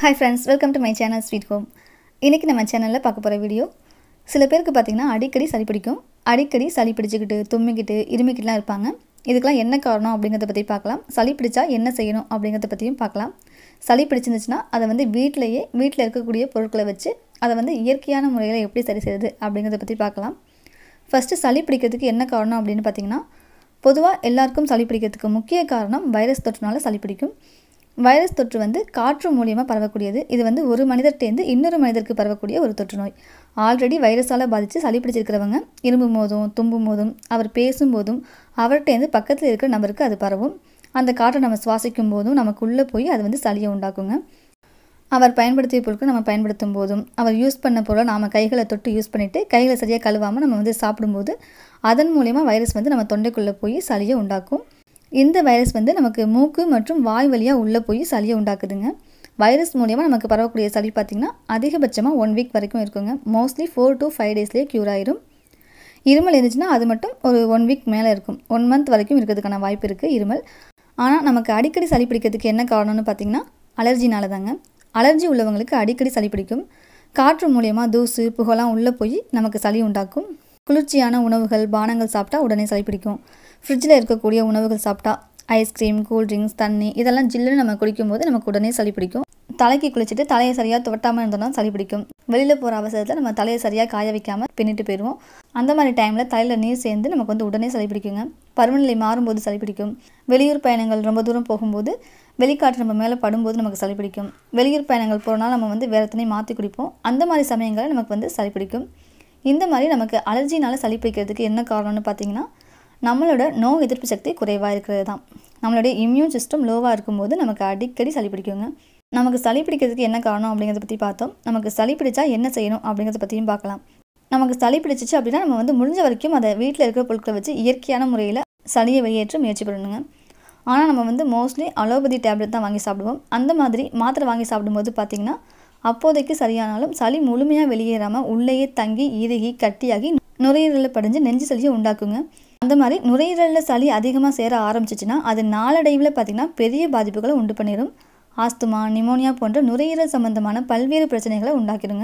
hi friends welcome to my channel sweet home இன்றைக்கி நம்ம சேனலில் பார்க்க போகிற வீடியோ சில பேருக்கு பார்த்திங்கன்னா அடிக்கடி சளி பிடிக்கும் அடிக்கடி சளி பிடிச்சிக்கிட்டு தும்மிக்கிட்டு இருமிக்கிட்டுலாம் இருப்பாங்க இதுக்கெல்லாம் என்ன காரணம் அப்படிங்கிறத பற்றி பார்க்கலாம் சளி பிடிச்சா என்ன செய்யணும் அப்படிங்கிறத பற்றியும் பார்க்கலாம் சளி பிடிச்சிருந்துச்சுன்னா அதை வந்து வீட்டிலையே வீட்டில் இருக்கக்கூடிய பொருட்களை வச்சு அதை வந்து இயற்கையான முறையில் எப்படி சரி செய்யுது அப்படிங்கிறத பற்றி பார்க்கலாம் ஃபஸ்ட்டு சளி பிடிக்கிறதுக்கு என்ன காரணம் அப்படின்னு பார்த்தீங்கன்னா பொதுவாக எல்லாருக்கும் சளி பிடிக்கிறதுக்கு முக்கிய காரணம் வைரஸ் தொற்றுனால சளி பிடிக்கும் வைரஸ் தொற்று வந்து காற்று மூலியமாக பரவக்கூடியது இது வந்து ஒரு மனிதர்கிட்டேருந்து இன்னொரு மனிதருக்கு பரவக்கூடிய ஒரு தொற்று நோய் ஆல்ரெடி வைரஸால் பாதித்து சளி பிடிச்சிருக்கிறவங்க இரும்பும் போதும் தும்பும் போதும் அவர் பேசும்போதும் அவர்கிட்டேருந்து பக்கத்தில் இருக்கிற நபருக்கு அது பரவும் அந்த காற்றை நம்ம சுவாசிக்கும் போதும் நமக்குள்ளே போய் அது வந்து சளியை உண்டாக்குங்க அவர் பயன்படுத்திய பொருட்கள் நம்ம பயன்படுத்தும் போதும் அவர் யூஸ் பண்ண பொருளை நாம் கைகளை தொட்டு யூஸ் பண்ணிவிட்டு கைகளை சரியாக கழுவாமல் நம்ம வந்து சாப்பிடும்போது அதன் மூலயமா வைரஸ் வந்து நம்ம தொண்டைக்குள்ளே போய் சளியை உண்டாக்கும் இந்த வைரஸ் வந்து நமக்கு மூக்கு மற்றும் வாய் வழியாக உள்ளே போய் சளியை உண்டாக்குதுங்க வைரஸ் மூலியமாக நமக்கு பரவக்கூடிய சளி பார்த்திங்கன்னா அதிகபட்சமாக ஒன் வீக் வரைக்கும் இருக்குங்க மோஸ்ட்லி ஃபோர் டு ஃபைவ் டேஸ்லேயே க்யூர் ஆயிரும் இருமல் இருந்துச்சுன்னா அது மட்டும் ஒரு ஒன் வீக் மேலே இருக்கும் ஒன் மந்த் வரைக்கும் இருக்கிறதுக்கான வாய்ப்பு இருக்குது இருமல் ஆனால் நமக்கு அடிக்கடி சளி பிடிக்கிறதுக்கு என்ன காரணம்னு பார்த்திங்கன்னா அலர்ஜினால தாங்க அலர்ஜி உள்ளவங்களுக்கு அடிக்கடி சளி பிடிக்கும் காற்று மூலியமாக தூசு புகழாம் உள்ளே போய் நமக்கு சளி உண்டாக்கும் குளிர்ச்சியான உணவுகள் பானங்கள் சாப்பிட்டா உடனே சளி பிடிக்கும் ஃப்ரிட்ஜில் இருக்கக்கூடிய உணவுகள் சாப்பிட்டா ஐஸ்கிரீம் கூல்ட்ரிங்க்ஸ் தண்ணி இதெல்லாம் ஜில்லுன்னு நம்ம குடிக்கும்போது நமக்கு உடனே சளி பிடிக்கும் தலைக்கு குளிச்சுட்டு தலையை சரியாக துவட்டாமல் இருந்தோம்னா சளி பிடிக்கும் வெளியில் போகிற அவசரத்தில் நம்ம தலையை சரியாக காய வைக்காமல் பின்னிட்டு போயிடுவோம் அந்த மாதிரி டைமில் தலையில் நீர் சேர்ந்து நமக்கு வந்து உடனே சளி பிடிக்குங்க பருவநிலை மாறும்போது சளி பிடிக்கும் வெளியூர் பயணங்கள் ரொம்ப தூரம் போகும்போது வெளிக்காற்று நம்ம மேலே படும்போது நமக்கு சளி பிடிக்கும் வெளியூர் பயணங்கள் போகிறனால நம்ம வந்து வேறு தண்ணி மாற்றி குடிப்போம் அந்த மாதிரி சமயங்களில் நமக்கு வந்து சளி பிடிக்கும் இந்த மாதிரி நமக்கு அலர்ஜினால் சளி பிடிக்கிறதுக்கு என்ன காரணம்னு பார்த்தீங்கன்னா நம்மளோட நோய் எதிர்ப்பு சக்தி குறைவாக இருக்கிறது தான் நம்மளுடைய இம்யூன் சிஸ்டம் லோவாக இருக்கும்போது நமக்கு அடிக்கடி சளி பிடிக்குங்க நமக்கு சளி பிடிக்கிறதுக்கு என்ன காரணம் அப்படிங்கிறத பற்றி பார்த்தோம் நமக்கு சளி பிடிச்சா என்ன செய்யணும் அப்படிங்கிறத பற்றியும் பார்க்கலாம் நமக்கு சளி பிடிச்சிச்சு அப்படின்னா நம்ம வந்து முடிஞ்ச வரைக்கும் அதை வீட்டில் இருக்கிற பொருட்களை வச்சு இயற்கையான முறையில் சளியை வெளியேற்ற முயற்சி பண்ணணுங்க ஆனால் நம்ம வந்து மோஸ்ட்லி அலோபதி டேப்லெட் தான் வாங்கி சாப்பிடுவோம் அந்த மாதிரி மாத்திரை வாங்கி சாப்பிடும்போது பார்த்திங்கன்னா அப்போதைக்கு சரியானாலும் சளி முழுமையாக வெளியேறாமல் உள்ளேயே தங்கி இறுகி கட்டியாகி நுரையீரலில் படிஞ்சு நெஞ்சு சளியை உண்டாக்குங்க அந்த மாதிரி நுரையீரலில் சளி அதிகமாக சேர ஆரம்பிச்சிச்சுன்னா அது நாளடைவில் பார்த்திங்கன்னா பெரிய பாதிப்புகளை உண்டு பண்ணிடும் ஆஸ்துமா நிமோனியா போன்ற நுரையீரல் சம்மந்தமான பல்வேறு பிரச்சனைகளை உண்டாக்கிடுங்க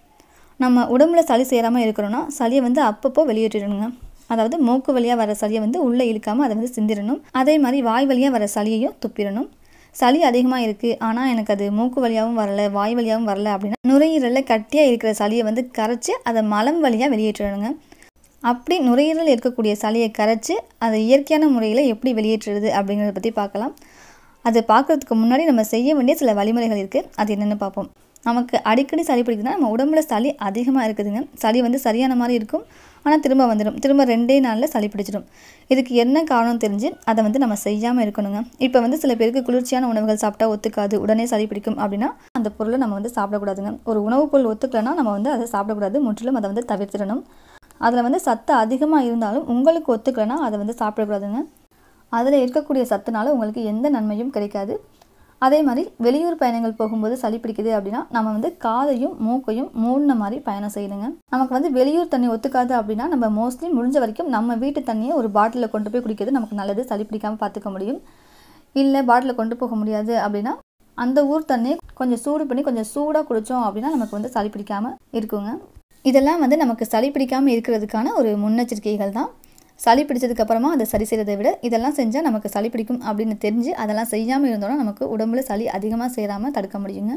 நம்ம உடம்புல சளி சேராமல் இருக்கிறோன்னா சளியை வந்து அப்பப்போ வெளியேற்றிடணுங்க அதாவது மூக்கு வழியாக வர சளியை வந்து உள்ளே இழுக்காமல் அதை வந்து சிந்திடணும் அதே மாதிரி வாய் வழியாக வர சளியையும் துப்பிடணும் சளி அதிகமாக இருக்குது ஆனால் எனக்கு அது மூக்கு வழியாகவும் வரல வாய் வழியாகவும் வரல அப்படின்னா நுரையீரலில் கட்டியாக இருக்கிற சளியை வந்து கரைச்சி அதை மலம் வழியாக வெளியேற்றிடணுங்க அப்படி நுரையீரல் இருக்கக்கூடிய சளியை கரைச்சி அதை இயற்கையான முறையில் எப்படி வெளியேற்றுறது அப்படிங்கிறத பற்றி பார்க்கலாம் அது பார்க்குறதுக்கு முன்னாடி நம்ம செய்ய வேண்டிய சில வழிமுறைகள் இருக்குது அது என்னென்னு பார்ப்போம் நமக்கு அடிக்கடி சளி பிடிக்குதுன்னா நம்ம உடம்புல சளி அதிகமாக இருக்குதுங்க சளி வந்து சரியான மாதிரி இருக்கும் ஆனால் திரும்ப வந்துடும் திரும்ப ரெண்டே நாளில் சளி பிடிச்சிடும் இதுக்கு என்ன காரணம் தெரிஞ்சு அதை வந்து நம்ம செய்யாமல் இருக்கணுங்க இப்போ வந்து சில பேருக்கு குளிர்ச்சியான உணவுகள் சாப்பிட்டா ஒத்துக்காது உடனே சளி பிடிக்கும் அப்படின்னா அந்த பொருளை நம்ம வந்து சாப்பிடக்கூடாதுங்க ஒரு உணவுப் பொருள் ஒத்துக்கலைன்னா நம்ம வந்து அதை சாப்பிடக்கூடாது முற்றிலும் அதை வந்து தவிர்த்திடணும் அதில் வந்து சத்து அதிகமாக இருந்தாலும் உங்களுக்கு ஒத்துக்கலைன்னா அதை வந்து சாப்பிடக்கூடாதுங்க அதில் இருக்கக்கூடிய சத்துனால உங்களுக்கு எந்த நன்மையும் கிடைக்காது அதே மாதிரி வெளியூர் பயணங்கள் போகும்போது சளி பிடிக்குது அப்படின்னா நம்ம வந்து காதையும் மூக்கையும் மூடின மாதிரி பயணம் செய்யணுங்க நமக்கு வந்து வெளியூர் தண்ணி ஒத்துக்காது அப்படின்னா நம்ம மோஸ்ட்லி முடிஞ்ச வரைக்கும் நம்ம வீட்டு தண்ணியை ஒரு பாட்டிலில் கொண்டு போய் குடிக்கிறது நமக்கு நல்லது சளி பிடிக்காமல் பார்த்துக்க முடியும் இல்லை பாட்டிலில் கொண்டு போக முடியாது அப்படின்னா அந்த ஊர் தண்ணியை கொஞ்சம் சூடு பண்ணி கொஞ்சம் சூடாக குடித்தோம் அப்படின்னா நமக்கு வந்து சளி பிடிக்காமல் இருக்குங்க இதெல்லாம் வந்து நமக்கு சளி பிடிக்காமல் இருக்கிறதுக்கான ஒரு முன்னெச்சரிக்கைகள் தான் சளி பிடிச்சதுக்கப்புறமா அதை சரி செய்கிறதை விட இதெல்லாம் செஞ்சால் நமக்கு சளி பிடிக்கும் அப்படின்னு தெரிஞ்சு அதெல்லாம் செய்யாமல் இருந்தோம்னா நமக்கு உடம்புல சளி அதிகமாக சேராமல் தடுக்க முடியுங்க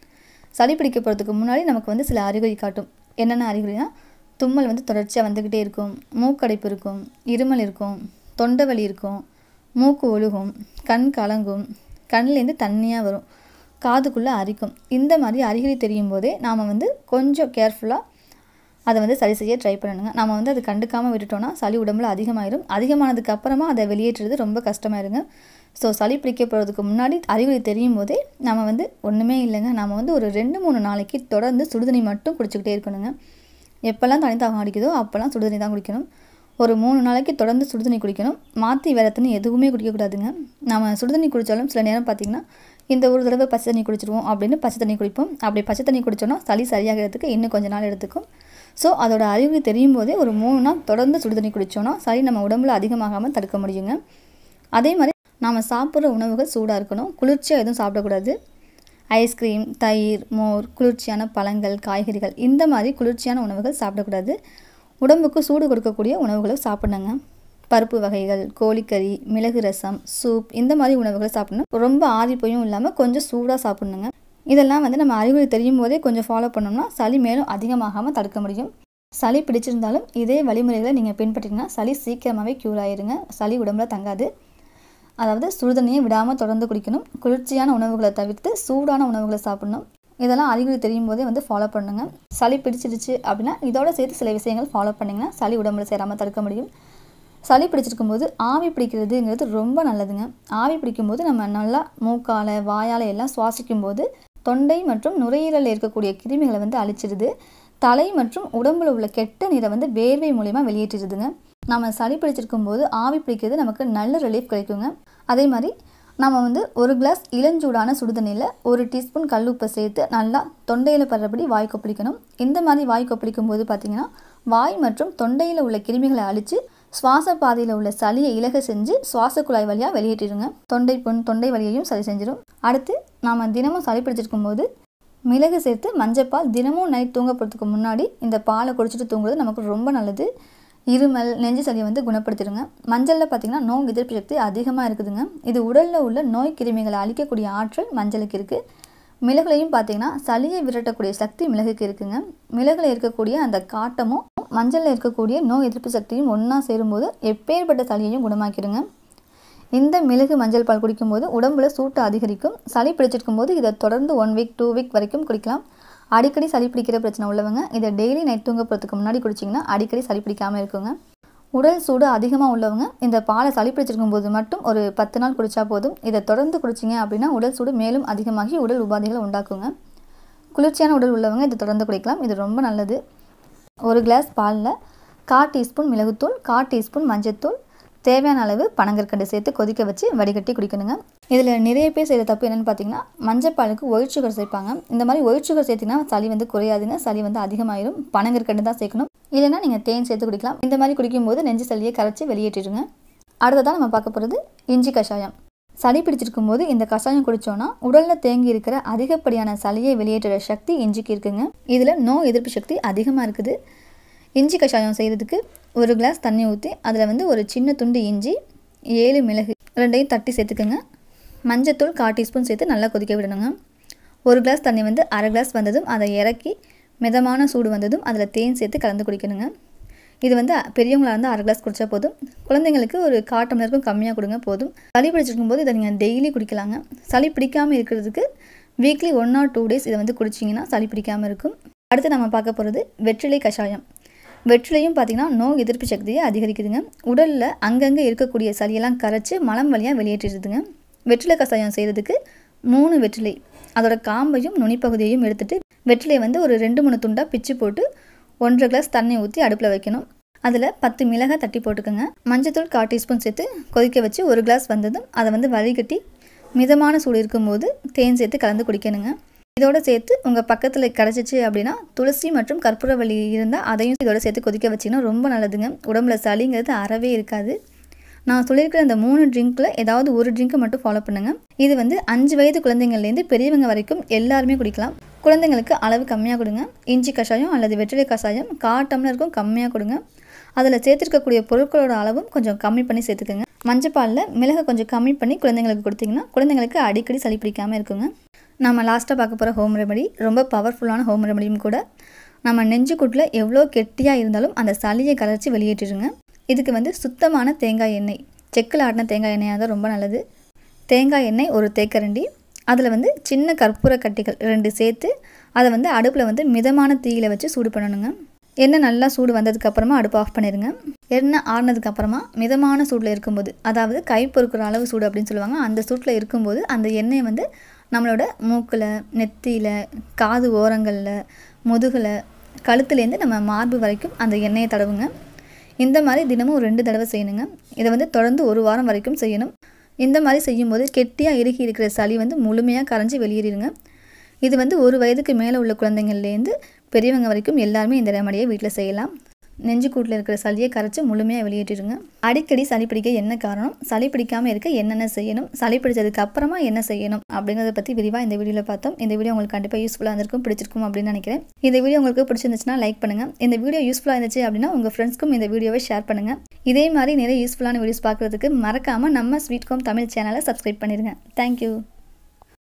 சளி பிடிக்க போகிறதுக்கு முன்னாடி நமக்கு வந்து சில அறிகுறி காட்டும் என்னென்ன அறிகுறினா தும்மல் வந்து தொடர்ச்சியாக வந்துக்கிட்டே இருக்கும் மூக்கடைப்பு இருக்கும் இருமல் இருக்கும் தொண்டை வலி இருக்கும் மூக்கு ஒழுகும் கண் கலங்கும் கண்ணிலேருந்து தண்ணியாக வரும் காதுக்குள்ளே அரிக்கும் இந்த மாதிரி அறிகுறி தெரியும் போதே நாம் வந்து கொஞ்சம் கேர்ஃபுல்லாக அதை வந்து சரி செய்ய ட்ரை பண்ணணுங்க நம்ம வந்து அது கண்டுக்காமல் விட்டுட்டோம்னா சளி உடம்புல அதிகமாயிரும் அதிகமானதுக்கு அப்புறமா அதை வெளியேற்றுறது ரொம்ப கஷ்டமாயிருங்க ஸோ சளி பிடிக்க போகிறதுக்கு முன்னாடி அறிகுறி தெரியும் போதே நம்ம வந்து ஒன்றுமே இல்லைங்க நம்ம வந்து ஒரு ரெண்டு மூணு நாளைக்கு தொடர்ந்து சுடுதண்ணி மட்டும் குடிச்சிக்கிட்டே இருக்கணுங்க எப்போல்லாம் தனி தாகம் அடிக்குதோ அப்போல்லாம் சுடுதண்ணி தான் குடிக்கணும் ஒரு மூணு நாளைக்கு தொடர்ந்து சுடுதண்ணி குடிக்கணும் மாற்றி வேறு தண்ணி எதுவுமே குடிக்கக்கூடாதுங்க நம்ம சுடுதண்ணி குடித்தாலும் சில நேரம் பார்த்திங்கன்னா இந்த ஒரு தடவை பச்சை தண்ணி குடிச்சிருவோம் அப்படின்னு பச்சை தண்ணி குடிப்போம் அப்படி பச்சை தண்ணி குடித்தோன்னா சளி சரியாகிறதுக்கு இன்னும் கொஞ்சம் நாள் எடுத்துக்கும் ஸோ அதோட அறிகுறி தெரியும் போதே ஒரு மூணு நாள் தொடர்ந்து சுடுதண்ணி குடித்தோன்னா சளி நம்ம உடம்புல அதிகமாகாமல் தடுக்க முடியுங்க அதே மாதிரி நாம் சாப்பிட்ற உணவுகள் சூடாக இருக்கணும் குளிர்ச்சியாக எதுவும் சாப்பிடக்கூடாது ஐஸ்கிரீம் தயிர் மோர் குளிர்ச்சியான பழங்கள் காய்கறிகள் இந்த மாதிரி குளிர்ச்சியான உணவுகள் சாப்பிடக்கூடாது உடம்புக்கு சூடு கொடுக்கக்கூடிய உணவுகளை சாப்பிடணுங்க பருப்பு வகைகள் கோழிக்கறி மிளகு ரசம் சூப் இந்த மாதிரி உணவுகளை சாப்பிடணும் ரொம்ப ஆதிப்பையும் இல்லாமல் கொஞ்சம் சூடாக சாப்பிடணுங்க இதெல்லாம் வந்து நம்ம அறிகுறி தெரியும் போதே கொஞ்சம் ஃபாலோ பண்ணோம்னா சளி மேலும் அதிகமாகாமல் தடுக்க முடியும் சளி பிடிச்சிருந்தாலும் இதே வழிமுறைகளை நீங்கள் பின்பற்றிங்கன்னா சளி சீக்கிரமாகவே க்யூர் ஆயிருங்க சளி உடம்புல தங்காது அதாவது சுடுதண்ணியை விடாமல் தொடர்ந்து குடிக்கணும் குளிர்ச்சியான உணவுகளை தவிர்த்து சூடான உணவுகளை சாப்பிடணும் இதெல்லாம் அறிகுறி தெரியும் போதே வந்து ஃபாலோ பண்ணுங்க சளி பிடிச்சிருச்சு அப்படின்னா இதோட சேர்த்து சில விஷயங்கள் ஃபாலோ பண்ணிங்கன்னா சளி உடம்புல சேராமல் தடுக்க முடியும் சளி பிடிச்சிருக்கும் போது ஆவி பிடிக்கிறதுங்கிறது ரொம்ப நல்லதுங்க ஆவி பிடிக்கும்போது நம்ம நல்லா மூக்கால் வாயால் எல்லாம் சுவாசிக்கும் போது தொண்டை மற்றும் நுரையீரலில் இருக்கக்கூடிய கிருமிகளை வந்து அழிச்சிடுது தலை மற்றும் உடம்புல உள்ள கெட்ட நீரை வந்து வேர்வை மூலயமா வெளியேற்றிடுதுங்க நம்ம சளி பிடிச்சிருக்கும் போது ஆவி பிடிக்கிறது நமக்கு நல்ல ரிலீஃப் கிடைக்குங்க அதே மாதிரி நம்ம வந்து ஒரு கிளாஸ் இளஞ்சூடான சுடுதண்ணியில் ஒரு டீஸ்பூன் கல்லுப்பை சேர்த்து நல்லா தொண்டையில் படுறபடி வாய் கொப்பளிக்கணும் இந்த மாதிரி வாய் கொப்பளிக்கும் போது பார்த்திங்கன்னா வாய் மற்றும் தொண்டையில் உள்ள கிருமிகளை அழித்து சுவாச பாதையில் உள்ள சளியை இலக செஞ்சு சுவாச குழாய் வழியாக வெளியேற்றிடுங்க தொண்டை புண் தொண்டை வலியையும் சரி செஞ்சிடும் அடுத்து நாம் தினமும் சளி பிடிச்சிருக்கும் போது மிளகு சேர்த்து மஞ்சப்பால் தினமும் நைட் தூங்க போகிறதுக்கு முன்னாடி இந்த பாலை குடிச்சிட்டு தூங்குறது நமக்கு ரொம்ப நல்லது இருமல் நெஞ்சு சளியை வந்து குணப்படுத்திடுங்க மஞ்சளில் பார்த்திங்கன்னா நோய் எதிர்ப்பு சக்தி அதிகமாக இருக்குதுங்க இது உடலில் உள்ள நோய் கிருமிகளை அழிக்கக்கூடிய ஆற்றல் மஞ்சளுக்கு இருக்குது மிளகுலையும் பார்த்தீங்கன்னா சளியை விரட்டக்கூடிய சக்தி மிளகுக்கு இருக்குங்க மிளகுல இருக்கக்கூடிய அந்த காட்டமும் மஞ்சளில் இருக்கக்கூடிய நோய் எதிர்ப்பு சக்தியும் ஒன்றா சேரும்போது எப்பேற்பட்ட சளியையும் குணமாக்கிடுங்க இந்த மிளகு மஞ்சள் பால் குடிக்கும்போது உடம்புல சூட்டு அதிகரிக்கும் சளி பிடிச்சிருக்கும் போது இதை தொடர்ந்து ஒன் வீக் டூ வீக் வரைக்கும் குடிக்கலாம் அடிக்கடி சளி பிடிக்கிற பிரச்சனை உள்ளவங்க இதை டெய்லி நைட் தூங்க போகிறதுக்கு முன்னாடி குடிச்சிங்கன்னா அடிக்கடி சளி பிடிக்காமல் இருக்குங்க உடல் சூடு அதிகமாக உள்ளவங்க இந்த பாலை சளி பிடிச்சிருக்கும் போது மட்டும் ஒரு பத்து நாள் குடித்தா போதும் இதை தொடர்ந்து குடிச்சிங்க அப்படின்னா உடல் சூடு மேலும் அதிகமாகி உடல் உபாதைகளை உண்டாக்குங்க குளிர்ச்சியான உடல் உள்ளவங்க இதை தொடர்ந்து குடிக்கலாம் இது ரொம்ப நல்லது ஒரு கிளாஸ் பாலில் கா டீஸ்பூன் மிளகுத்தூள் கா டீஸ்பூன் மஞ்சத்தூள் தேவையான அளவு பனங்கற்கண்டு சேர்த்து கொதிக்க வச்சு வடிகட்டி குடிக்கணுங்க இதில் நிறைய பேர் செய்கிற தப்பு என்னென்னு பார்த்தீங்கன்னா மஞ்சப்பாலுக்கு ஒயிட் சுகர் சேர்ப்பாங்க இந்த மாதிரி ஒயிட் சுகர் சேர்த்திங்கன்னா சளி வந்து குறையாதுங்க சளி வந்து அதிகமாயிரும் பனங்கற்கண்டு தான் சேர்க்கணும் இல்லைன்னா நீங்கள் தேன் சேர்த்து குடிக்கலாம் இந்த மாதிரி குடிக்கும்போது நெஞ்சு சளியை கரைச்சி வெளியேற்றிடுங்க அடுத்ததாக நம்ம பார்க்க போகிறது இஞ்சி கஷாயம் சளி பிடிச்சிருக்கும் போது இந்த கஷாயம் குடித்தோன்னா உடலில் தேங்கி இருக்கிற அதிகப்படியான சளியை வெளியேற்றுற சக்தி இஞ்சிக்கு இருக்குங்க இதில் நோய் எதிர்ப்பு சக்தி அதிகமாக இருக்குது இஞ்சி கஷாயம் செய்கிறதுக்கு ஒரு கிளாஸ் தண்ணி ஊற்றி அதில் வந்து ஒரு சின்ன துண்டு இஞ்சி ஏழு மிளகு ரெண்டையும் தட்டி சேர்த்துக்கோங்க மஞ்சத்தூள் கால் டீஸ்பூன் சேர்த்து நல்லா கொதிக்க விடணுங்க ஒரு கிளாஸ் தண்ணி வந்து அரை கிளாஸ் வந்ததும் அதை இறக்கி மிதமான சூடு வந்ததும் அதில் தேன் சேர்த்து கலந்து குடிக்கணுங்க இது வந்து பெரியவங்களாக இருந்தால் அரை கிளாஸ் குடித்தா போதும் குழந்தைங்களுக்கு ஒரு கால் டம்ளருக்கும் கம்மியாக கொடுங்க போதும் சளி பிடிச்சிருக்கும் போது இதை நீங்கள் டெய்லி குடிக்கலாங்க சளி பிடிக்காமல் இருக்கிறதுக்கு weekly one or two days இதை வந்து குடிச்சிங்கன்னா சளி பிடிக்காமல் இருக்கும் அடுத்து நம்ம பார்க்க போகிறது வெற்றிலை கஷாயம் வெற்றிலையும் பார்த்திங்கன்னா நோய் எதிர்ப்பு சக்தியை அதிகரிக்குதுங்க உடலில் அங்கங்கே இருக்கக்கூடிய சளியெல்லாம் கரைச்சி மலம் வழியாக வெளியேற்றிடுதுங்க வெற்றிலை கஷாயம் செய்கிறதுக்கு மூணு வெற்றிலை அதோட காம்பையும் நுனிப்பகுதியையும் எடுத்துகிட்டு வெற்றிலை வந்து ஒரு ரெண்டு மூணு துண்டாக பிச்சு போட்டு ஒன்றரை கிளாஸ் தண்ணி ஊற்றி அடுப்பில் வைக்கணும் அதில் பத்து மிளகாய் தட்டி போட்டுக்கோங்க மஞ்சத்தூள் கால் டீஸ்பூன் சேர்த்து கொதிக்க வச்சு ஒரு கிளாஸ் வந்ததும் அதை வந்து வடிகட்டி மிதமான சூடு இருக்கும்போது தேன் சேர்த்து கலந்து குடிக்கணுங்க இதோட சேர்த்து உங்கள் பக்கத்தில் கிடச்சிச்சு அப்படின்னா துளசி மற்றும் கற்பூரவள்ளி இருந்தால் அதையும் இதோட சேர்த்து கொதிக்க வச்சிங்கன்னா ரொம்ப நல்லதுங்க உடம்புல சளிங்கிறது அறவே இருக்காது நான் சொல்லியிருக்கிற இந்த மூணு ட்ரிங்க்கில் ஏதாவது ஒரு ட்ரிங்க்கை மட்டும் ஃபாலோ பண்ணுங்கள் இது வந்து அஞ்சு வயது குழந்தைங்கள்லேருந்து பெரியவங்க வரைக்கும் எல்லாருமே குடிக்கலாம் குழந்தைங்களுக்கு அளவு கம்மியாக கொடுங்க இஞ்சி கஷாயம் அல்லது வெற்றிலை கஷாயம் கால் டம்ளருக்கும் கம்மியாக கொடுங்க அதில் சேர்த்துருக்கக்கூடிய பொருட்களோட அளவும் கொஞ்சம் கம்மி பண்ணி சேர்த்துக்கோங்க மஞ்சப்பாலில் மிளகை கொஞ்சம் கம்மி பண்ணி குழந்தைங்களுக்கு கொடுத்தீங்கன்னா குழந்தைங்களுக்கு அடிக்கடி சளி பிடிக்காமல் இருக்குங்க நம்ம லாஸ்ட்டாக பார்க்க போகிற ஹோம் ரெமடி ரொம்ப பவர்ஃபுல்லான ஹோம் ரெமடியும் கூட நம்ம நெஞ்சுக்குட்டில் எவ்வளோ கெட்டியாக இருந்தாலும் அந்த சளியை கலர்ச்சி வெளியேற்றிடுங்க இதுக்கு வந்து சுத்தமான தேங்காய் எண்ணெய் செக்கில் ஆட்டின தேங்காய் எண்ணெயாக தான் ரொம்ப நல்லது தேங்காய் எண்ணெய் ஒரு தேக்கரண்டி அதில் வந்து சின்ன கற்பூர கட்டிகள் ரெண்டு சேர்த்து அதை வந்து அடுப்பில் வந்து மிதமான தீயில வச்சு சூடு பண்ணணுங்க எண்ணெய் நல்லா சூடு வந்ததுக்கப்புறமா அடுப்பு ஆஃப் பண்ணிடுங்க எண்ணெய் ஆறுனதுக்கப்புறமா மிதமான சூடில் இருக்கும்போது அதாவது கை பொறுக்கிற அளவு சூடு அப்படின்னு சொல்லுவாங்க அந்த சூட்டில் இருக்கும்போது அந்த எண்ணெயை வந்து நம்மளோட மூக்கில் நெத்தியில் காது ஓரங்களில் முதுகில் கழுத்துலேருந்து நம்ம மார்பு வரைக்கும் அந்த எண்ணெயை தடவுங்க இந்த மாதிரி தினமும் ஒரு ரெண்டு தடவை செய்யணுங்க இதை வந்து தொடர்ந்து ஒரு வாரம் வரைக்கும் செய்யணும் இந்த மாதிரி செய்யும்போது கெட்டியாக இறுகி இருக்கிற சளி வந்து முழுமையாக கரைஞ்சி வெளியேறிடுங்க இது வந்து ஒரு வயதுக்கு மேலே உள்ள குழந்தைங்கள்லேருந்து பெரியவங்க வரைக்கும் எல்லாருமே இந்த ரெமடியை வீட்டில் செய்யலாம் நெஞ்சுக்கூட்டில் இருக்கிற சளியை கரைச்சி முழுமையாக வெளியேற்றிடுங்க அடிக்கடி சளி பிடிக்க என்ன காரணம் சளி பிடிக்காமல் இருக்க என்னென்ன செய்யணும் சளி பிடிச்சதுக்கு அப்புறமா என்ன செய்யணும் அப்படிங்கிறத பற்றி விரிவாக இந்த வீடியோவில் பார்த்தோம் இந்த வீடியோ உங்களுக்கு கண்டிப்பாக யூஸ்ஃபுல்லாக இருந்திருக்கும் பிடிச்சிருக்கும் அப்படின்னு நினைக்கிறேன் இந்த வீடியோ உங்களுக்கு பிடிச்சிருந்துச்சுன்னா லைக் பண்ணுங்கள் இந்த வீடியோ யூஸ்ஃபுல்லாக இருந்துச்சு அப்படின்னா உங்கள் ஃப்ரெண்ட்ஸ்க்கும் இந்த வீடியோவை ஷேர் பண்ணுங்கள் இதே மாதிரி நிறைய யூஸ்ஃபுல்லான வீடியோஸ் பார்க்குறதுக்கு மறக்காமல் நம்ம ஸ்வீட் ஹோம் தமிழ் சேனலை சப்ஸ்கிரைப் பண்ணிடுங்க தேங்க்யூ